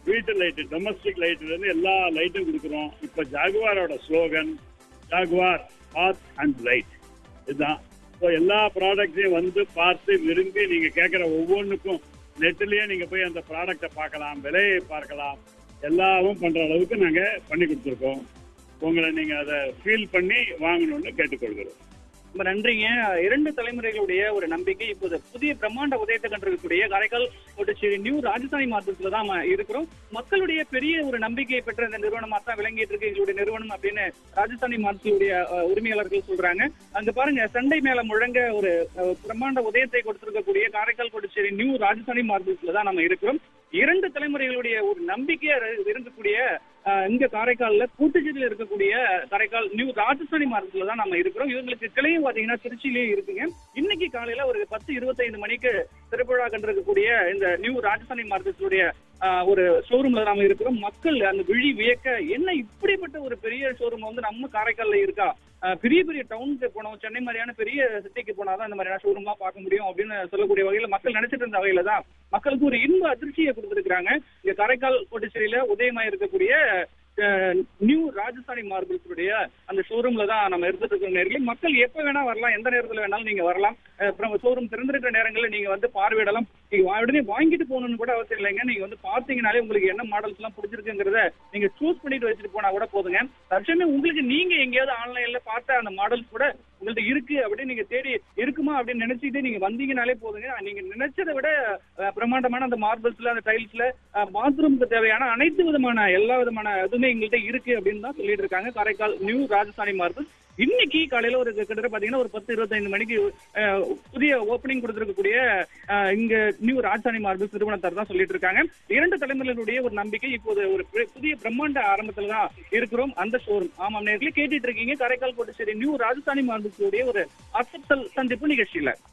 வீட்டு light domestic லைட்ல இருந்து எல்லா லைட்டும் கொடுக்குறோம் இப்போ ஜாகுவாரோட slogan Jaguar bath and light இதுதான் ஸோ எல்லா ப்ராடக்ட்டையும் வந்து பார்த்து விரும்பி நீங்க கேட்குற ஒவ்வொன்றுக்கும் நெட்லயே நீங்க போய் அந்த ப்ராடக்டை பார்க்கலாம் விலையை பார்க்கலாம் எல்லாவும் பண்ற அளவுக்கு நாங்க பண்ணி கொடுத்துருக்கோம் உங்களை நீங்க அதை ஃபீல் பண்ணி வாங்கணும்னு கேட்டுக்கொள்கிறோம் ரொம்ப நன்றிங்க இரண்டு தலைமுறைகளுடைய ஒரு நம்பிக்கை இப்போது புதிய பிரம்மாண்ட உதயத்தை கண்டிருக்கக்கூடிய காரைக்கால் புதுச்சேரி நியூ ராஜஸ்தானி மார்க்கெட்ல தான் நம்ம இருக்கிறோம் மக்களுடைய பெரிய ஒரு நம்பிக்கையை பெற்ற இந்த நிறுவனமா தான் விளங்கிட்டு இருக்கு எங்களுடைய நிறுவனம் அப்படின்னு ராஜஸ்தானி மார்க்கெட்டுடைய அஹ், உரிமையாளர்கள் சொல்றாங்க அங்க பாருங்க சண்டை மேல முழங்க ஒரு அஹ், பிரம்மாண்ட உதயத்தை கொடுத்திருக்கக்கூடிய காரைக்கால் புதுச்சேரி நியூ ராஜஸ்தானி மார்க்கெட்ல தான் நம்ம இருக்கிறோம் இரண்டு தலைமுறைகளுடைய ஒரு நம்பிக்கையா இரு- இருக்கக்கூடிய அஹ், இங்க காரைக்கால்ல கூட்டுச்சேரியில் இருக்கக்கூடிய காரைக்கால் நியூ ராஜஸ்தானி மார்க்கெட்ல தான் நம்ம இருக்கிறோம் இவங்களுக்கு கிளையும் பாத்தீங்கன்னா திருச்சியிலேயே இருக்குங்க இன்னைக்கு காலையில ஒரு பத்து இருபத்தைந்து மணிக்கு திருவிழா கண்டிருக்கக்கூடிய இந்த நியூ ராஜஸ்தானி மார்க்கெட்டுடைய ஒரு ஷோரூம்ல நாம இருக்கிறோம் மக்கள் அந்த விழி வியக்க என்ன இப்படிப்பட்ட ஒரு பெரிய ஷோரூம் வந்து நம்ம காரைக்கால்ல இருக்கா அஹ், பெரிய பெரிய டவுனுக்கு போனோம் சென்னை மாதிரியான பெரிய சிட்டிக்கு போனாதான் இந்த மாதிரியான ஷோரூம்லாம் பார்க்க முடியும் அப்படின்னு சொல்லக்கூடிய வகையில மக்கள் நினைச்சிட்டு இருந்த வகையில தான் மக்களுக்கு ஒரு இன்ப அதிர்ச்சியை கொடுத்திருக்காங்க இங்க காரைக்கால் கோட்டச்சேரியில உதயமா இருக்கக்கூடிய அஹ், நியூ ராஜஸ்தானி மார்பிள்ஸுடைய அந்த ஷோரூம்ல தான் நம்ம இருந்துட்டு இருக்கிற நேரத்தில் மக்கள் எப்ப வேணா வரலாம் எந்த நேரத்துல வேணாலும் நீங்க வரலாம் அஹ், அப்புறம் ஷோரூம் திறந்திருக்கிற நேரங்களில் நீங்க வந்து பார்வையிடலாம் நீங்க வா- உடனே வாங்கிட்டு போகணும்னு கூட அவசியம் இல்லைங்க நீங்க வந்து பார்த்தீங்கனாலே உங்களுக்கு என்ன மாடல்ஸ் எல்லாம் பிடிச்சிருக்குங்கிறத நீங்க சூஸ் பண்ணிட்டு வச்சுட்டு போனா கூட போதுங்க தற்சமே உங்களுக்கு நீங்க எங்கேயாவது ஆன்லைன்ல பார்த்த அந்த மாடல்ஸ் கூட உங்கள்ட்ட இருக்கு அப்படின்னு நீங்க தேடி இருக்குமா அப்படின்னு நினைச்சிட்டு நீங்க வந்தீங்கனாலே போதுங்க நீங்க நினைச்சதை விட அஹ், பிரம்மாண்டமான அந்த மார்பிள்ஸ்ல அந்த டைல்ஸ்ல பாத்ரூமுக்கு தேவையான அனைத்து விதமான எல்லா விதமான இதுவுமே எங்கள்கிட்ட இருக்கு அப்படின்னு தான் சொல்லிட்டு இருக்காங்க காரைக்கால் நியூ ராஜஸ்தானி மார்பிள்ஸ் இன்னைக்கு காலையில ஒரு கிட்டத்தட்ட பாத்தீங்கன்னா ஒரு பத்து இருபத்தைந்து மணிக்கு அஹ், புதிய ஓப்பனிங் கொடுத்திருக்கக்கூடிய அஹ், இங்க நியூ ராஜஸ்தானி மார்பிள்ஸ் நிறுவனத்தார் தான் சொல்லிட்டு இருக்காங்க இரண்டு தலைமுறைகளுடைய ஒரு நம்பிக்கை இப்போது ஒரு பு- புதிய பிரம்மாண்ட ஆரம்பத்துல தான் இருக்கிறோம் அந்த ஷோரூம் ஆமாம் நேர்களே கேட்டுட்டு இருக்கீங்க காரைக்கால் கோட்டச்சேரி நியூ ராஜஸ்தானி மார்பிள்ஸ் உடைய ஒரு அசத்தல் சந்திப்பு நிகழ்ச்சியில